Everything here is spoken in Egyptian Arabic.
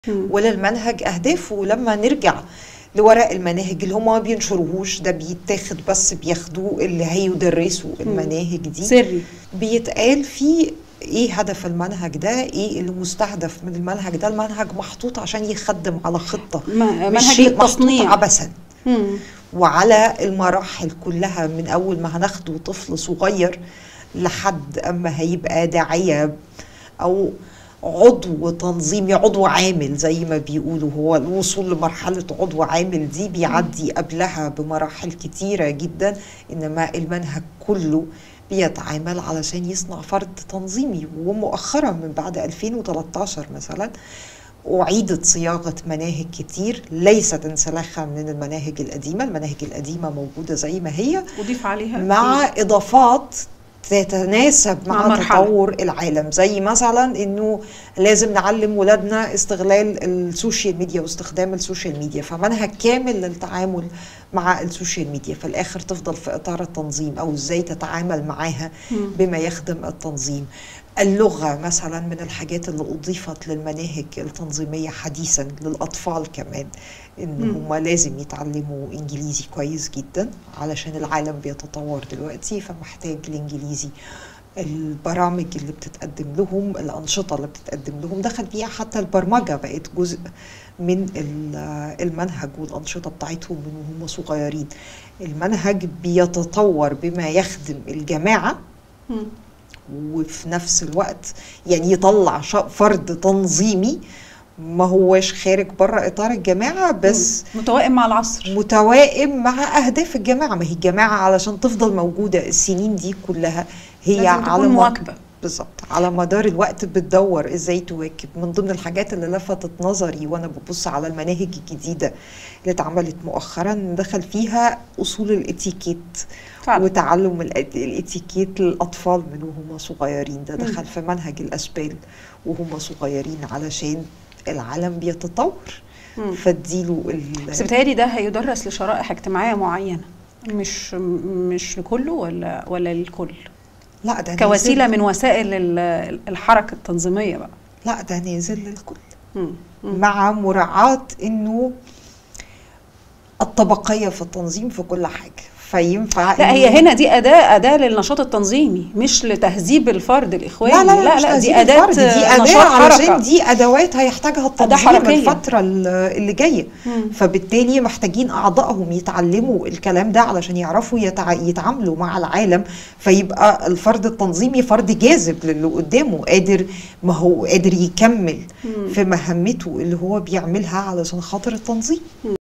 وللمنهج اهداف ولما نرجع لورق المناهج اللي هم ما بينشروهوش ده بيتاخد بس بياخدوه اللي هيدرسوا المناهج دي سري بيتقال فيه ايه هدف المنهج ده ايه اللي مستهدف من المنهج ده المنهج محطوط عشان يخدم على خطه م- مش منهج شيء محطوط للتصنيع. عبثا مم. وعلى المراحل كلها من اول ما هناخده طفل صغير لحد اما هيبقى داعيه او عضو تنظيمي عضو عامل زي ما بيقولوا هو الوصول لمرحلة عضو عامل دي بيعدي قبلها بمراحل كتيرة جدا إنما المنهج كله بيتعامل علشان يصنع فرد تنظيمي ومؤخرا من بعد 2013 مثلا أعيدت صياغة مناهج كتير ليست انسلاخا من المناهج القديمة المناهج القديمة موجودة زي ما هي أضيف عليها مع اضافات تتناسب مع, مع مرحلة. تطور العالم زي مثلا انه لازم نعلم ولادنا استغلال السوشيال ميديا واستخدام السوشيال ميديا فمنهج كامل للتعامل مع السوشيال ميديا في الاخر تفضل في اطار التنظيم او ازاي تتعامل معاها بما يخدم التنظيم اللغة مثلا من الحاجات اللي أضيفت للمناهج التنظيمية حديثا للأطفال كمان إن هم لازم يتعلموا إنجليزي كويس جدا علشان العالم بيتطور دلوقتي فمحتاج الإنجليزي البرامج اللي بتتقدم لهم الأنشطة اللي بتتقدم لهم دخل فيها حتى البرمجة بقت جزء من ال- المنهج والأنشطة بتاعتهم من وهم صغيرين المنهج بيتطور بما يخدم الجماعة مم. وفي نفس الوقت يعني يطلع ش- فرد تنظيمي ما هوش خارج بره اطار الجماعه بس متوائم مع العصر متوائم مع اهداف الجماعه ما هي الجماعه علشان تفضل موجوده السنين دي كلها هي لازم على تكون مد- مواكبة بالظبط على مدار الوقت بتدور ازاي تواكب من ضمن الحاجات اللي لفتت نظري وانا ببص على المناهج الجديده اللي اتعملت مؤخرا دخل فيها اصول الاتيكيت فعلا. وتعلم الأت- الاتيكيت للاطفال من وهم صغيرين ده دخل في منهج الاسبال وهم صغيرين علشان العالم بيتطور مم. فاديله ال- بس بتهيألي ده هيدرس لشرائح اجتماعية معينة مش مش لكله ولا ولا للكل لا ده كوسيلة نازل من وسائل ال- الحركة التنظيمية بقى لا ده نازل للكل مم. مم. مع مراعاة انه الطبقية في التنظيم في كل حاجة فينفع لا إنه- هي هنا دي أداة أداة للنشاط التنظيمي مش لتهذيب الفرد الإخواني لا لا لا, لا, مش دي تهذيب أداة الفرد، دي أداة نشاط علشان حركة دي أدوات هيحتاجها التنظيم حركية. الفترة ال- اللي جاية مم. فبالتالي محتاجين أعضائهم يتعلموا الكلام ده علشان يعرفوا يتع... يتعاملوا مع العالم فيبقى الفرد التنظيمي فرد جاذب للي قدامه قادر ما هو قادر يكمل في مهمته اللي هو بيعملها علشان خاطر التنظيم